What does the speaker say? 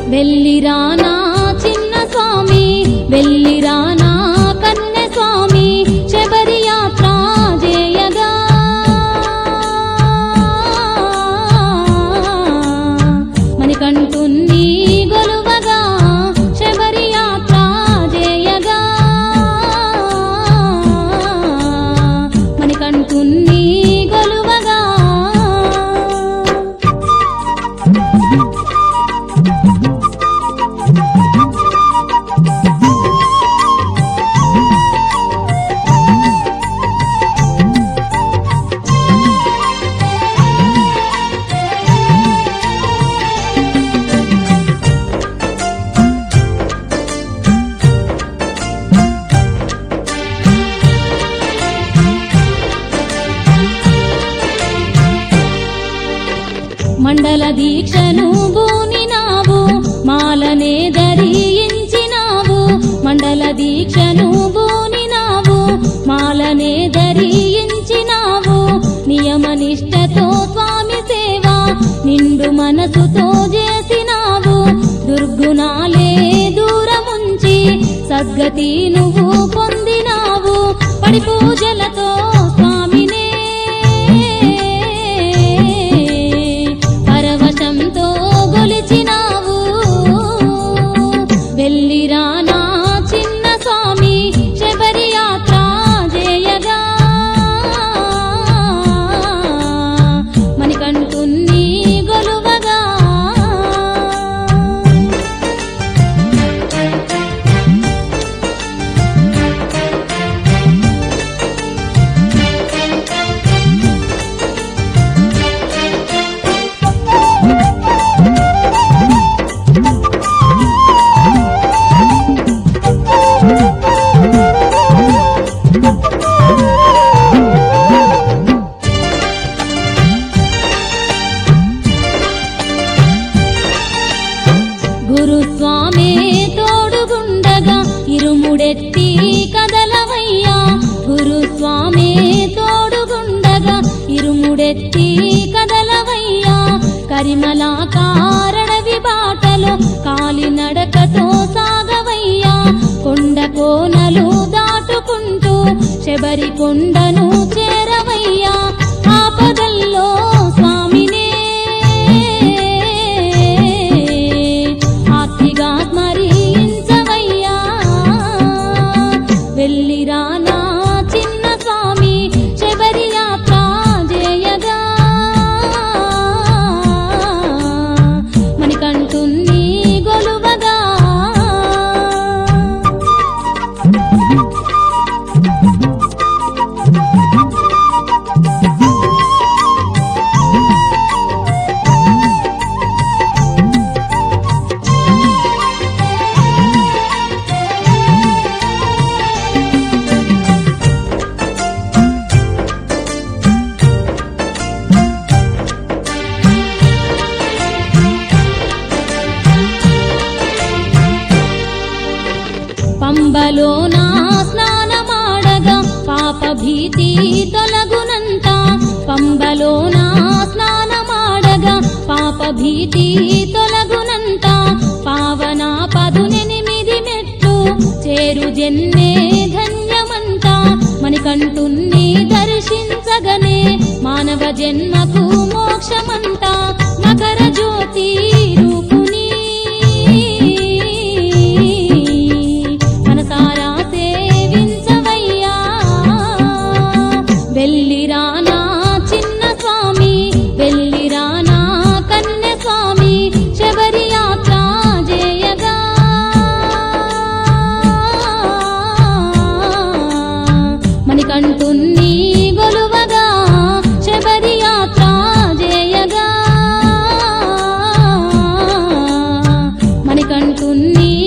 వెళ్ళిరానా చిన్న స్వామి వెళ్ళిరానా కన్నె స్వామి శబరి యాత్ర చేయగా మణికంఠున్ని గొలువగా శబరి యాత్ర చేయగా మణికంఠున్ని గొలువగా మండల దీక్షను బూనినావు మాలనే ధరించినావు మండల దీక్షను బూనినావు మాలనే ధరించినావు నియమ నిష్టతో స్వామి సేవ నిండు మనసుతో చేసినావు దుర్గుణాలే దూరముంచి సద్గతి నువ్వు పొందినావు పడి పూజలతో స్వామినే పరవశంతో గొలిచినావు వెళ్ళిరానా చిన్న స్వామి శబరి యాత్ర చేయగా మణికంఠున్ని గొలువగా గురుస్వామే తోడుగుండగా ఇరుముడెత్తి కదలవయ్యా గురుస్వామే తోడుగుండగా ఇరుముడెత్తి కదలవయ్యా కరిమల కారణవి బాటలో కాలినడకతో సాగవయ్యా కొండ కోనలు దాటుకుంటూ శబరి కొండను చేరవయ్యా ఆపదల్లో స్వామినే ఆర్తిగా స్మరించవయ్యా వెళ్ళిరానా చిన్న స్వామి శబరి యాత్ర చేయగా మణికంఠున్ని గొలువగా పంబలో నా స్నానమాడగా పాప భీతి తొలగునంత పంబలో నా స్నానమాడగా పాప భీతి తొలగునంత పావన పదునెనిమిది మెట్లు చేరు జన్మే ధన్యమంత మణికంఠున్ని దర్శించగనే మానవ జన్మకు మోక్షమంత మకర జ్యోతి రూపుని మనసారా సేవించవయ్యా వెళ్ళిరానా చిన్న స్వామి వెళ్ళిరానా కన్య స్వామి శబరి యాత్ర చేయగా మణికంఠున్ని గొలువగా శబరి యాత్ర చేయగా మణికంఠున్ని